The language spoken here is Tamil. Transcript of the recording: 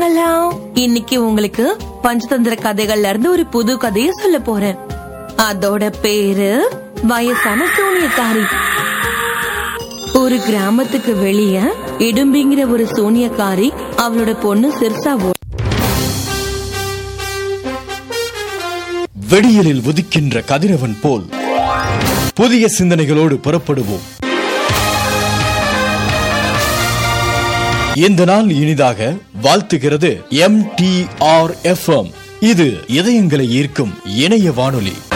பார்க்கலாம் இன்னைக்கு உங்களுக்கு பஞ்சதந்திர கதைகள்ல இருந்து ஒரு புது கதையை சொல்ல போறேன் அதோட பேரு வயசான சூனியக்காரி ஒரு கிராமத்துக்கு வெளிய இடும்பிங்கிற ஒரு சூனியக்காரி அவளோட பொண்ணு சிர்சாவோ வெடியலில் உதிக்கின்ற கதிரவன் போல் புதிய சிந்தனைகளோடு புறப்படுவோம் இந்த நாள் இனிதாக வாழ்த்துகிறது எம் டி ஆர் எஃப் இது இதயங்களை ஈர்க்கும் இணைய வானொலி